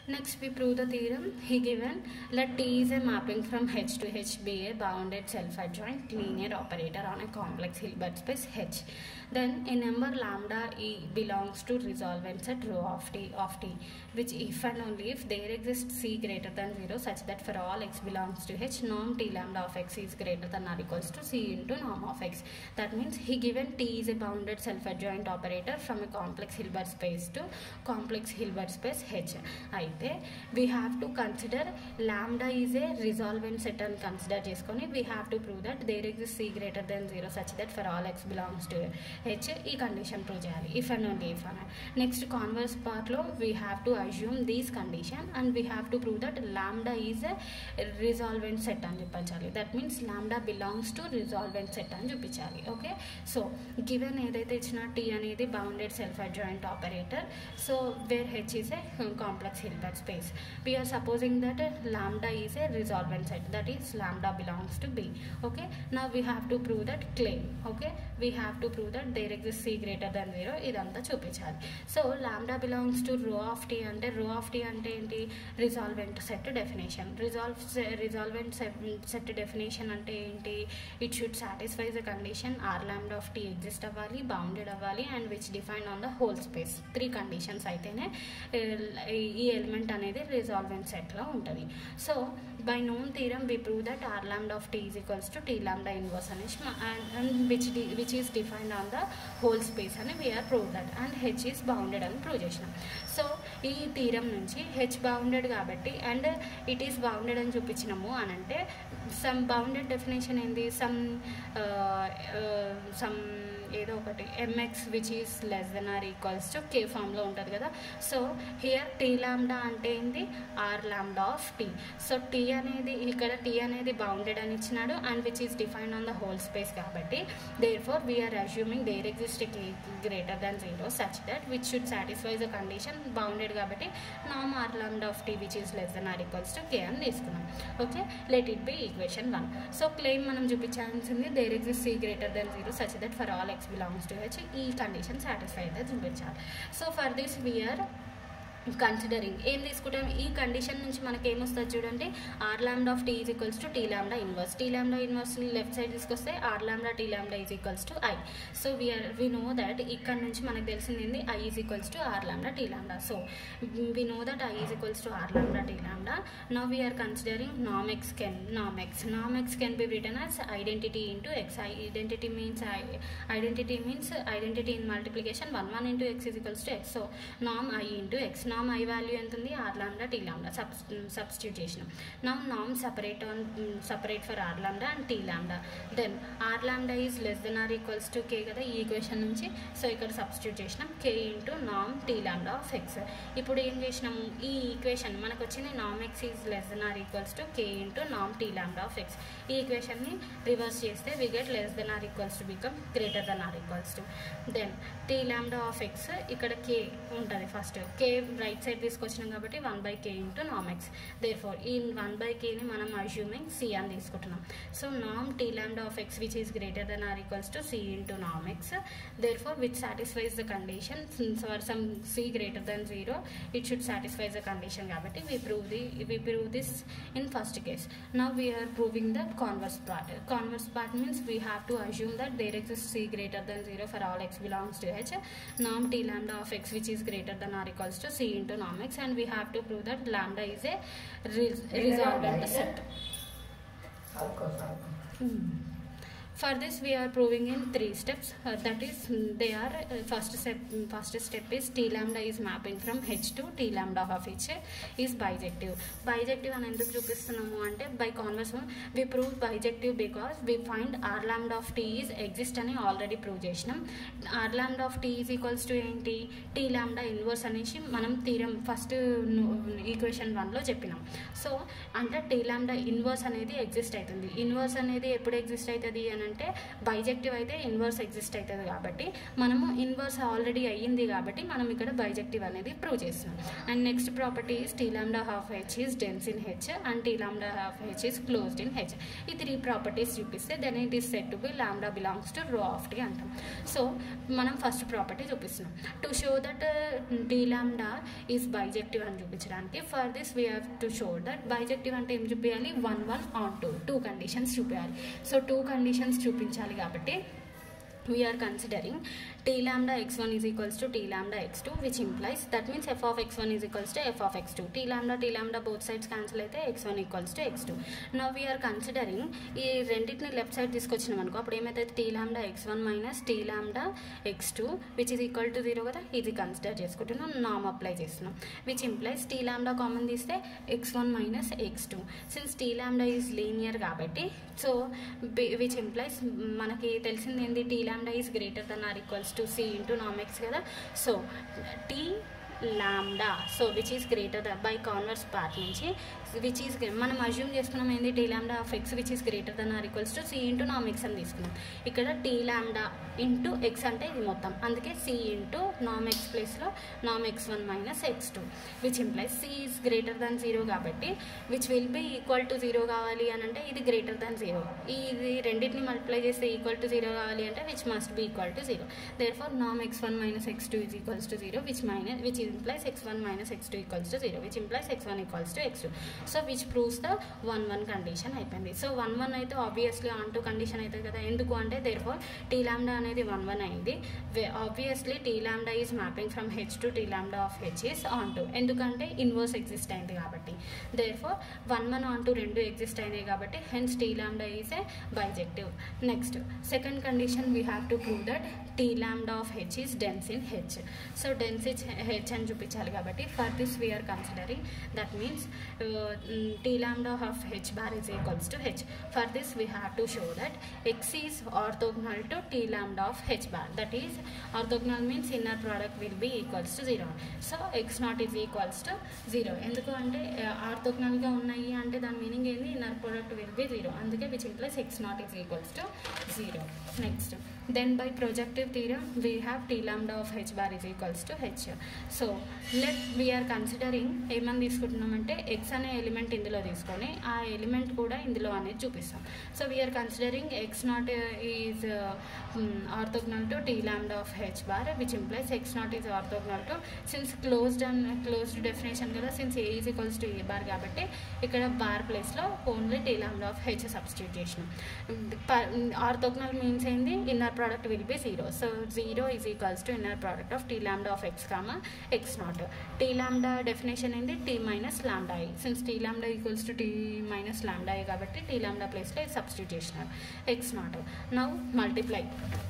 Next, we prove the theorem. He given let T is a mapping from H to H be a bounded self-adjoint linear operator on a complex Hilbert space H. Then a number lambda E belongs to resolvent set rho of T of T, which if and only if there exists C greater than 0 such that for all x belongs to H, norm T lambda of x is greater than or equals to C into norm of x. That means he given T is a bounded self-adjoint operator from a complex Hilbert space to complex Hilbert space H. అయితే we have to consider lambda is a resolvent set అని consider చేసుకొని we have to prove that there exist C greater than zero such that for all X belongs to H ఈ condition prove చేయాలి if and only if అని next converse పార్ట్లో we have to assume these condition and we have to prove that lambda is a resolvent set అని చూపించాలి that means lambda belongs to resolvent set అని చూపించాలి okay so given ఏదైతే ఇచ్చిన T అనేది bounded self adjoint operator so where H is a complex Hilbert space. We are supposing that uh, lambda is a resolvent set, that is lambda belongs to B. Okay, now we have to prove that claim. Okay, we have to prove that there exists C greater than 0. ఇదంతా చూపించాలి so lambda belongs to rho of T అంటే rho of T అంటే ఏంటి resolvent set definition resolve resolvent set definition అంటే ఏంటి it should satisfy the condition R lambda of T exist అవ్వాలి bounded అవ్వాలి and which define on the whole space three conditions అయితేనే ఈ element అనేది resolvent సెట్లో ఉంటుంది so by known theorem we prove that R lambda of T is equals to tea lambda inverse అనేసి and which D which is defined on the whole space అని we are prove that and H is bounded అని prove చేసినాం so ఈ theorem నుంచి H bounded కాబట్టి and it is bounded అని చూపించినాము అని అంటే సమ్ బౌండెడ్ డెఫినేషన్ ఏంది సమ్ సమ్ ఏదో ఒకటి MX which is less than or equals to K ఫామ్లో ఉంటుంది కదా సో హియర్ టీ లాండా అంటే ఏంటి R lambda of T so tea అనేది ఇక్కడ టీ అనేది బౌండెడ్ అని ఇచ్చినాడు and which is defined on the whole space కాబట్టి therefore we are assuming there exist K greater than zero such that which should satisfy the condition bounded కాబట్టి నామ్ R lambda of T which is less than or equals to K అని తీసుకున్నాం okay let it be equation one so claim మనం చూపించాల్సింది there exist C greater than zero such that for all X belongs to H ఈ condition satisfy అయితే చూపించాలి so for this we are considering ఏం తీసుకుంటాం ఈ కండిషన్ నుంచి మనకి ఏమొస్తుంది చూడండి ఆర్ ల్యాండా of T is equals to tea lambda inverse tea lambda inverse left side తీసుకొస్తే ఆర్ ల్యాండా టీ ల్యాండా is equals to I so we are we know that ఇక్కడ నుంచి మనకు తెలిసింది ఏంది I is equals to are ల్యాండా టీ ల్యాండా so we know that I is equals to are ల్యాండా టీ ల్యాండా now we are considering NAM X can NAM X NAM X can be return as identity into x identity means I, identity means identity in multiplication 1 1 into x is equals to x so norm i into x norm i value ఎంత ఉంది are లాండా tea లాండా sub substitute చేసినాం నా నామ్ separate on separate for are లాండా and T లాండా then are లాండా is less than or equals to కే కదా ఈ equation నుంచి so ఇక్కడ substitute చేసినాం కే into NAM tea lambda of X ఇప్పుడు ఏం చేసినాము ఈ ఈక్వేషన్ మనకు వచ్చింది నామ్ X is less than or equals to K into NAM tea lambda of X ఈ ఈక్వేషన్ని రివర్స్ చేస్తే we get less than or equals to become greater than or equals to then tea lambda of X ఇక్కడ కే ఉంటుంది first కే right side తీసుకొచ్చినాం కాబట్టి one by K into నామ్ X there four ఈ one by కేని మనం assuming C అని తీసుకుంటున్నాం so NAM tea lambda of X which is greater than or equals to C into నామ్ X there therefore which satisfies the condition for some C greater than zero it should satisfies the condition కాబట్టి we prove the we prove this in first case now we are proving the converse part. Converse part means we have to assume that there exists c greater than 0 for all x belongs to h. Norm t lambda of x which is greater than or equals to c into norm x and we have to prove that lambda is a res- resolvent set. Hmm. For this we are proving in three steps. Uh, that is, mm, they are uh, first step. mm, First step is t lambda is mapping from h to t lambda of h is bijective. Bijective అని ఎందుకు చూపిస్తున్నాము అంటే by converse we prove bijective because we find R lambda of T is exist అని already prove చేసినాం R lambda of T is equals to ఏంటి T lambda inverse అనేసి మనం theorem first equation వన్లో చెప్పినాం సో అంటే టీ లాండా ఇన్వర్స్ అనేది exist అవుతుంది ఇన్వర్స్ అనేది ఎప్పుడు ఎగ్జిస్ట్ అవుతుంది అని అని అంటే బైజెక్టివ్ అయితే ఇన్వర్స్ ఎగ్జిస్ట్ అవుతుంది కాబట్టి మనము ఇన్వర్స్ ఆల్రెడీ అయ్యింది కాబట్టి మనం ఇక్కడ బైజెక్టివ్ అనేది ప్రూవ్ చేస్తున్నాం and next property is T lambda of H is dense in H and T lambda of H is closed in H ఈ త్రీ ప్రాపర్టీస్ చూపిస్తే then it is set to be lambda belongs to rho of T అంటాం so మనం first property చూపిస్తున్నాం to show that T lambda is bijective అని చూపించడానికి for this we have to show that bijective అంటే ఏం చూపించాలి one one on two two conditions చూపించాలి so two conditions చూపించాలి కాబట్టి we are considering t lambda x1 is equals to t lambda x2 which implies that means f of x1 is equals to f of x2 t lambda t lambda both sides cancel అయితే x1 equals to x2 now we are considering ఈ రెండింటిని left side తీసుకొచ్చినాం అనుకో అప్పుడు ఏమైతే t lambda x1 minus t lambda x2 which is equal to 0 కదా ఇది consider చేసుకుంటున్నాం నామ్ అప్లై చేస్తున్నాం which implies t lambda common తీస్తే x1 minus x2 since t lambda is linear కాబట్టి సో విచ్ ఇంప్లైస్ మనకి తెలిసింది ఏంది T lambda is greater than or equals to C into norm X కదా so T lambda so which is greater than by converse part నుంచి which is మనం assume చేసుకున్నాం ఏంది T lambda of X which is greater than or equals to C into నామ్ X అని తీసుకున్నాం ఇక్కడ tea lambda into X అంటే ఇది మొత్తం అందుకే సి ఇంటూ నామ్ ఎక్స్ ప్లేస్లో నామ్ x one minus x two which implies c is greater than zero కాబట్టి which will be equal to zero కావాలి అని అంటే ఇది గ్రేటర్ దన్ జీరో ఇది రెండింటిని మల్టిప్లై చేస్తే ఈక్వల్ టు జీరో కావాలి అంటే which must be equal to zero therefore నామ్ x one minus x two is equals to zero which minus which implies x1 minus x2 equals to 0 which implies x1 equals to x2 so which proves the 1 1 condition అయిపోయింది so one one అయితే obviously onto condition అవుతుంది కదా ఎందుకు అంటే therefore T lambda అనేది one one అయింది obviously T lambda is mapping from H to T lambda of H is onto ఎందుకంటే inverse exist అయింది కాబట్టి therefore one one onto రెండు ఎగ్జిస్ట్ అయింది కాబట్టి hence T lambda is a bijective next second condition we have to prove that T lambda of H is dense in H so dense in H అని చూపించాలి కాబట్టి for this we are considering that means T lambda of H bar is equals to H for this we have to show that x is orthogonal to T lambda of H bar that is orthogonal means inner product will be equals to zero so x naught is equals to zero ఎందుకు అంటే ఆర్థోగ్నల్గా ఉన్నాయి అంటే దాని meaning ఏంది inner product will be zero అందుకే which implies x naught is equals to zero next then by projective theorem we have T lambda of H bar is equals to H so let we're considering ఏమని తీసుకుంటున్నామంటే X అనే element ఇందులో తీసుకొని ఆ element కూడా ఇందులో అనేది చూపిస్తాం so we're considering x naught is orthogonal to T lambda of H bar which implies x naught is orthogonal to since closed and closed definition కదా since A is equals to A bar కాబట్టి ఇక్కడ bar ప్లేస్లో only T lambda of H substitute చేసినాం orthogonal means ఏంది inner product will be zero so zero is equals to inner product of T lambda of x comma x not T lambda definition ఏంది T minus lambda I since T lambda equals to T minus lambda I కాబట్టి T lambda ప్లేస్లో ఇది substitute చేసినారు x naught now multiply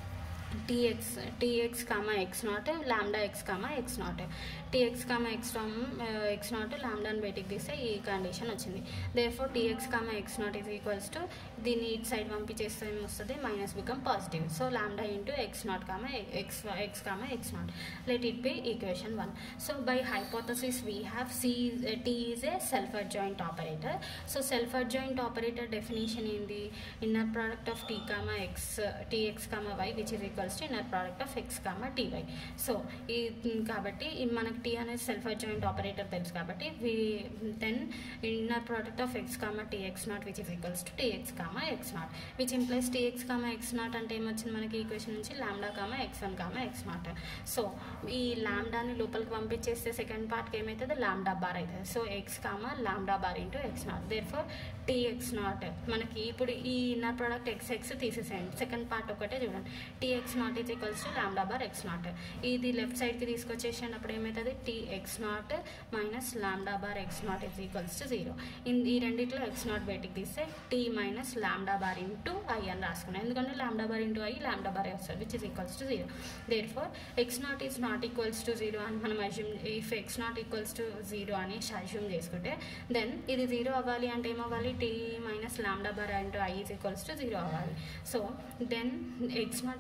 T x T x comma x naught lambda x comma x naught T x comma x x naught లాండాని బయటికి తీస్తే ఈ condition వచ్చింది therefore T x comma x naught is equals to దీన్ని it side పంపించేస్తే ఏమొస్తుంది minus become positive so lambda into x naught comma x x comma x naught let it be equation one so by hypothesis we have c T is a self adjoint operator so self adjoint operator definition ఏంది inner product of T comma x T x comma y which is equals to inner product of x comma T y so ఈ కాబట్టి మనకి tea అనేది self adjoint operator తెలుసు కాబట్టి we then inner product of x comma T x naught which is equals to T x comma x naught which implies T x comma x naught అంటే ఏమొచ్చింది మనకి equation నుంచి lambda comma x one comma x naught so ఈ లాండాని లోపలికి పంపించేస్తే second పార్ట్కి ఏమవుతుంది లాండా బార్ అవుతుంది so x comma lambda bar into x naught therefore T x naught మనకి ఇప్పుడు ఈ ఇన్నర్ ప్రోడక్ట్ ఎక్స్ ఎక్స్ తీసేసేయండి సెకండ్ పార్ట్ ఒకటే చూడండి T x naught is equals to lambda bar x naught ఇది లెఫ్ట్ సైడ్కి తీసుకొచ్చేసాను అప్పుడు ఏమవుతుంది T x naught minus lambda bar x naught is equals to zero ఈ రెండిట్లో ఎక్స్ నాట్ బయటికి తీస్తే T minus lambda bar into I అని రాసుకున్నాను ఎందుకంటే lambda bar into I lambda bar వస్తుంది which is equals to zero therefore x naught is not equals to zero అని మనం assume if x naught equals to zero అని assume చేసుకుంటే దెన్ ఇది జీరో అవ్వాలి అంటే ఏమవ్వాలి T minus lambda bar into I is equals to zero అవ్వాలి so then x naught is an eigen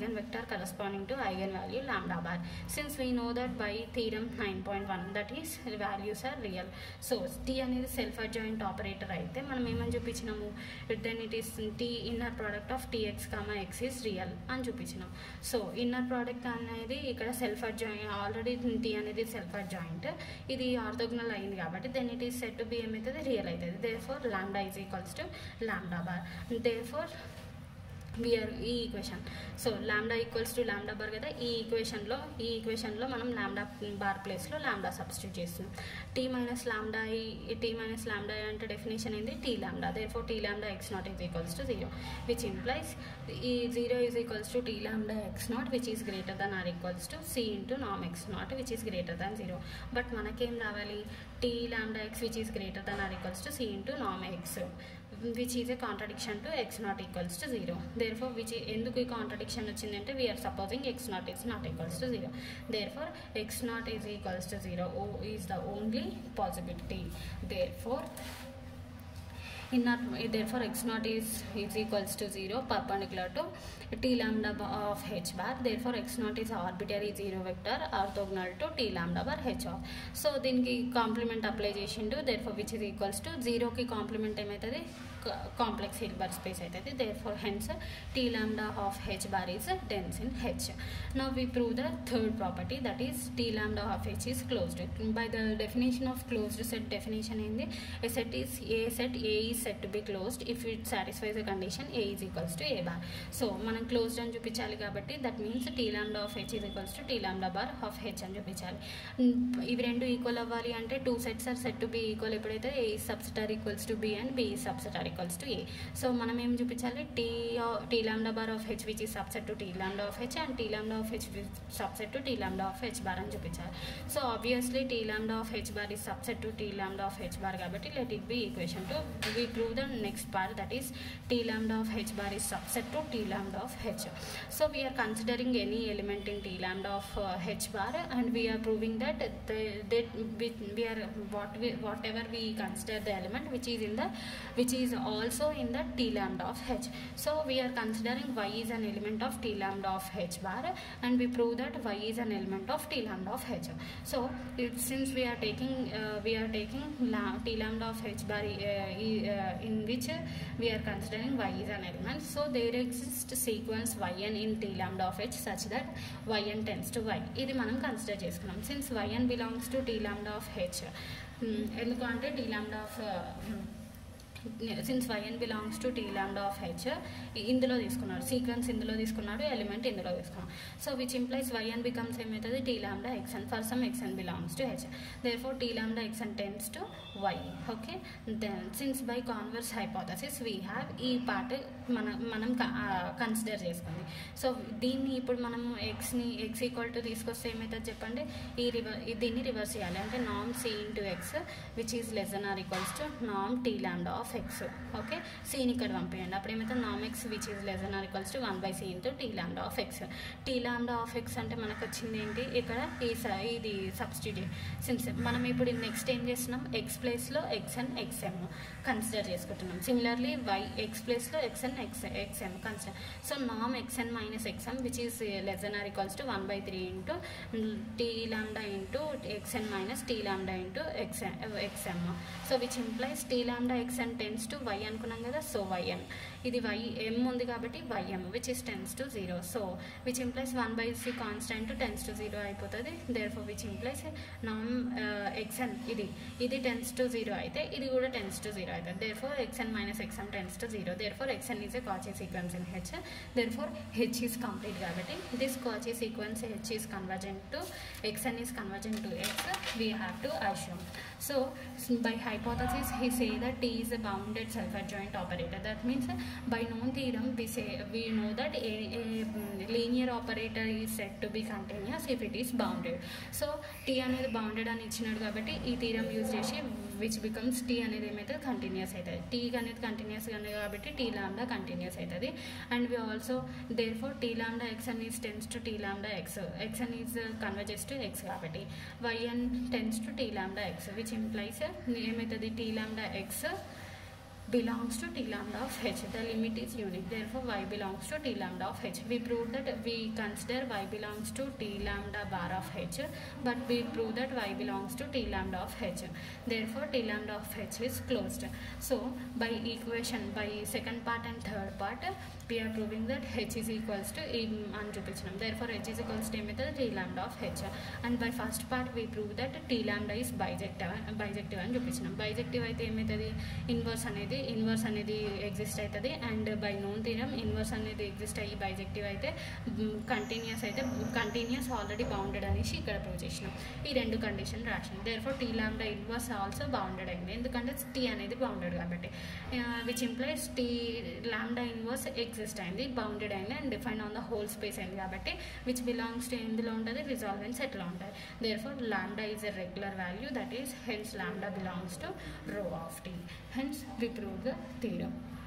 eigen vector corresponding to eigenvalue lambda bar since we know that by theorem 9.1 that is values are real so t అనేది self adjoint operator అయితే మనం ఏమని చూపించినాము then it is T inner product of T x comma x is real అని చూపించినాం so inner product అనేది ఇక్కడ self adjoint already T అనేది సెల్ఫ్ అడ్జాయింట్ ఇది ఆర్థోగ్నల్ అయింది కాబట్టి then it is set to be ఏమవుతుంది రియల్ అవుతుంది therefore lambda is equals to lambda bar therefore we're ఈ equation so lambda equals to lambda bar కదా ఈ ఈక్వేషన్లో ఈ ఈక్వేషన్లో మనం లాండా బార్ ప్లేస్లో లాండా సబ్స్టిట్యూట్ చేస్తున్నాం టీ మైనస్ లాండా ఈ టీ మైనస్ లాండా అంటే డెఫినేషన్ ఏంది T lambda therefore T lambda x naught is equals to zero which implies ఈ zero is equals to T lambda x naught which is greater than or equals to C into నామ్ x naught which is greater than zero but మనకేం రావాలి T lambda x which is greater than or equals to C into నామ్ x which is a contradiction to x naught equals to zero therefore which ఎందుకు ఈ contradiction వచ్చిందంటే we're supposing x naught is not equals to zero therefore x naught is equals to zero oh is the only possibility therefore in not therefore x naught is is equals to 0 perpendicular to t lambda of h bar therefore x naught is arbitrary zero vector orthogonal to t lambda bar h of so దీనికి complement apply చేసిండు therefore which is equals to జీరోకి complement ఏమవుతుంది complex Hilbert space అవుతుంది therefore hence T lambda of H bar is dense in H now we prove the third property that is T lambda of H is closed by the definition of closed set definition ఏంది a set is a set A is set to be closed if it satisfies the condition A is equals to A bar so మనం closed అని చూపించాలి కాబట్టి that means T lambda of H is equals to T lambda bar of H అని చూపించాలి ఇవి రెండు equal అవ్వాలి అంటే two sets are set to be equal ఎప్పుడైతే A subset or equals to B and B subset or equals to A so మనం ఏం చూపించాలి T T lambda bar of H which ఈ subset to T lambda of H and T lambda of H subset to T lambda of H bar అని చూపించాలి so obviously T lambda of H bar ఈ subset to T lambda of H bar కాబట్టి let it be equation two we prove the next part that is T lambda of H bar is subset to t lambda of h so we are considering any element in t lambda of uh, h bar and we are proving that the, that we, we are what we whatever we consider the element which is in the which is also in the t lambda of h so we are considering y is an element of t lambda of h bar and we prove that y is an element of t lambda of h so it, since we are taking uh, we are taking la, t lambda of h bar uh, e- uh, in which uh, we are considering y is an element so there exists sequence yn in t lambda of h such that yn tends to y ఇది మనం consider చేసుకున్నాం since yn belongs to T lambda of H ఎందుకు అంటే T lambda of since y n belongs to T lambda of H ఇందులో తీసుకున్నాడు sequence ఇందులో తీసుకున్నాడు element ఇందులో తీసుకున్నాడు so which implies y n becomes ఏమవుతుంది T lambda x n for some x n belongs to H therefore T lambda x n tends to y okay then since by converse hypothesis we have ఈ part మన మనం consider చేసుకుంది so దీన్ని ఇప్పుడు మనం ఎక్స్ని X equal to తీసుకొస్తే ఏమవుతుంది చెప్పండి ఈ రివర్ దీన్ని రివర్స్ చేయాలి అంటే నామ్ C into X which is less than or equals to NAM tea lambda of X okay సీని ఇక్కడ పంపించండి అప్పుడు ఏమైతే నామ్ x which is less than or equals to one by C into T lambda of X tea lambda of X అంటే మనకు వచ్చింది ఏంటి ఇక్కడ ఈ స- ఇది సబ్స్టిట్యూట్ సిన్స్ మనం ఇప్పుడు నెక్స్ట్ ఏం చేస్తున్నాం ఎక్స్ ప్లేస్లో ఎక్స్ అండ్ ఎక్స్ఎమ్ కన్సిడర్ చేసుకుంటున్నాం సిమిలర్లీ వై ఎక్స్ ప్లేస్లో x and x x m consider so నామ్ x n minus x m which is less than or equals to one by three into T lambda into x n minus T lambda into x x m so which implies T lambda x n tends to y అనుకున్నాం కదా so y n ఇది y m ఉంది కాబట్టి y m which is tends to zero so which implies one by C constant tends to zero అయిపోతుంది therefore which implies నామ్ x n ఇది ఇది tends to zero అయితే ఇది కూడా టెన్స్ టు జీరో అవుతుంది therefore x n minus x n tends to zero therefore x n is a Cauchy sequence in H therefore H is complete కాబట్టి this Cauchy sequence H is convergent to x n is convergent to x we have to assume so by hypothesis he say that t is a bounded self-adjoint operator that means uh, by known theorem we say we know that a, a mm, linear operator is said to be continuous if it is bounded so t అనేది bounded అని ఇచ్చినాడు కాబట్టి ఈ theorem use చేసి which becomes T అనేది ఏమైతే continuous అవుతుంది T అనేది కంటిన్యూస్ కాబట్టి టీ లాండా కంటిన్యూస్ అవుతుంది and we also therefore T lambda x n is tends to T lambda x x n is converges to x కాబట్టి y n tends to T lambda x which implies ఏమవుతుంది T lambda x belongs to t lambda of h. The limit is unique. Therefore, y belongs to t lambda of h. We proved that we consider y belongs to t lambda bar of h, but we prove that y belongs to t lambda of h. Therefore, t lambda of h is closed. So, by equation, by second part and third part, we are proving that h is equals to in అని చూపించినాం therefore h is equals to ఏమవుతుంది t lambda of h and by first part we prove that t lambda is bijective bijective అని చూపించినాం bijective అయితే ఏమవుతుంది inverse అనేది inverse అనేది exist అవుతుంది and by known theorem inverse అనేది exist అయ్యి bijective అయితే కంటిన్యూస్ అయితే కంటిన్యూస్ ఆల్రెడీ బౌండెడ్ అనేసి ఇక్కడ ప్రూవ్ చేసినాం ఈ రెండు కండిషన్ రాసినాం therefore T lambda inverse also bounded అయింది ఎందుకంటే టీ అనేది బౌండెడ్ కాబట్టి which implies T lambda inverse exist అయింది బౌండెడ్ అయింది and define on the whole space అయింది కాబట్టి విచ్ బిలాంగ్స్ టు ఎందులో ఉంటుంది రిజాల్వెన్స్ ఎట్లా ఉంటుంది therefore lambda is a regular value that is hence lambda belongs to rho of T hence we prove the theorem